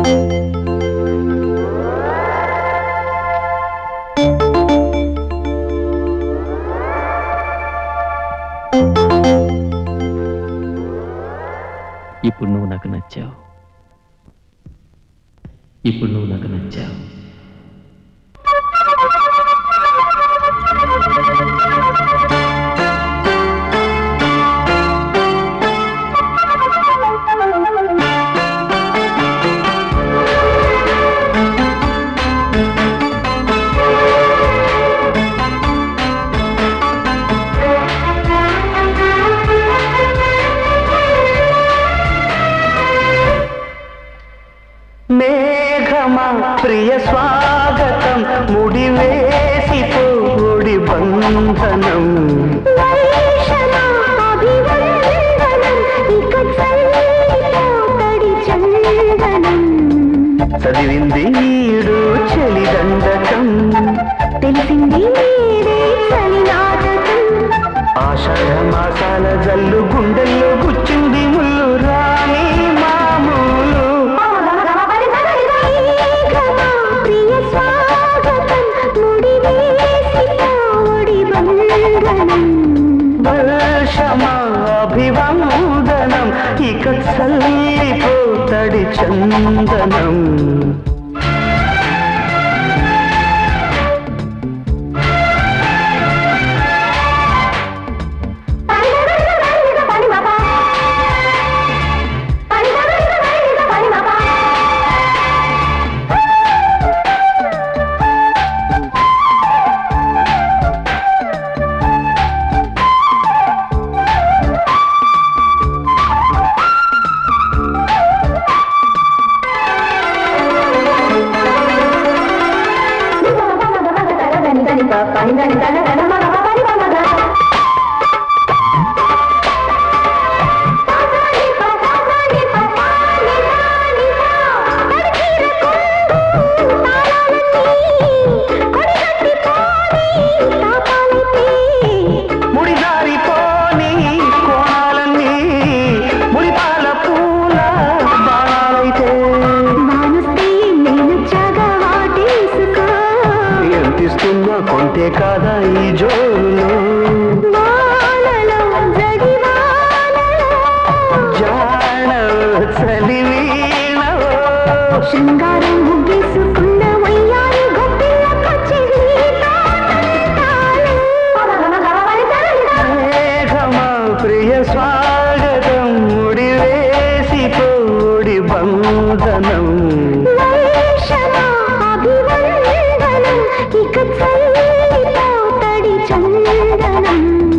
ఇప్పుడు నువ్వు నాకు నచ్చావు ఇప్పుడు నువ్వు నాకు నచ్చావు మేఘమా ప్రియ స్వాగతం ముడివేసి పోడి బంధనం చదివింది ఈడు చెలిదండకం తెలిసింది మీరే చలి నాటకం ఆషాఢ మాసాల జల్లు గుండెల్లో గుచ్చింది ముళ్ళు రాని మామూలు మేఘమా ప్రియ స్వాగతం ముడివేసి పోడి బంధనం వర్షమా అభివందనం ఇక చల్లిపోతడి చందనం ముడిదారిపోని కోణాలన్నీ ముడిపాల పూల బాణాలైతే ఎంతిస్తున్నా కొంటే కాదా ఈ జోరులో జాణ చలివీణవో శృంగారం ముగ్గేసుకున్న వయ్యారి గొప్పిళ్ళకొచ్చి మేఘమా ప్రియ స్వాగతం ముడివేసి పోడి బంధనం ఇక చల్లిపోతడి చందనం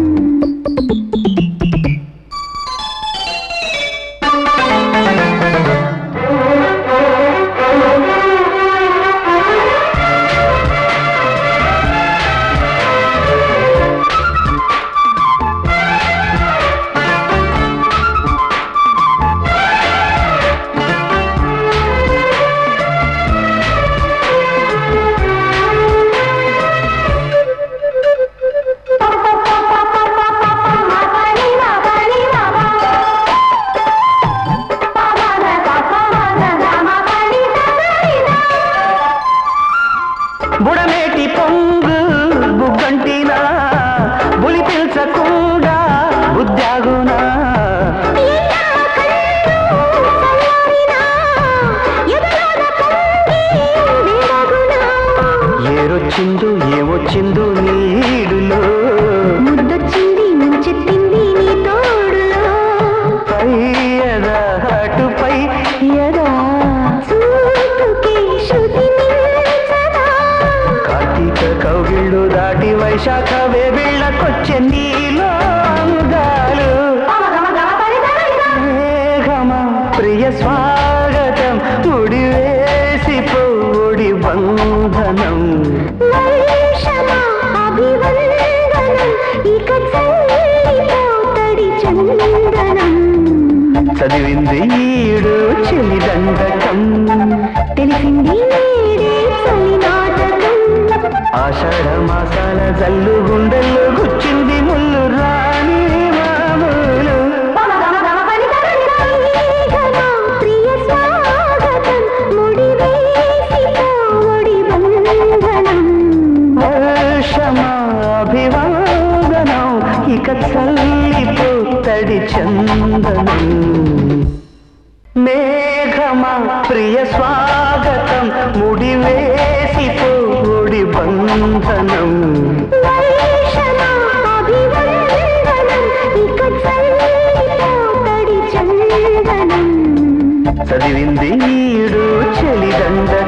బుడమేటి పొంగు బుగ్గంటినా బులి పిల్చకుండా బుద్ధాగునా ఏరొచ్చిందో ఏమొచ్చిందో నీడులో ముద్దొచ్చింది ముంచెత్తింది నీ తోడులో పై ఎదా అటుపై ఎదా చూపుకి శృతి మించదా కార్తీక కౌగిళ్ళు దాటి వైశాఖ వేబిళ్ళకొచ్చే నీలో అందాలు మేఘమా ప్రియ స్వాగతం ముడివేసి పోడి బంధనం వర్షమా అభివందనం ఇక చల్లిపోతడి చందనం చదివింది ఈడు చెలిదండకం తెలిసింది నేడే చలి నాటకం ఆషాఢ మాసాల జల్లు గుండెల్లో గుచ్చింది ముళ్ళు రాని మామూలు మేఘమా ప్రియ స్వాగతం ఇక చల్లిపోతడి చందనం మేఘమా ప్రియ స్వాగతం ముడివేసిపోడి బంధనం వైషమా అభివందనం ఇక చల్లిపోతడి చందనం చదివింది ఈడు చెలిదండ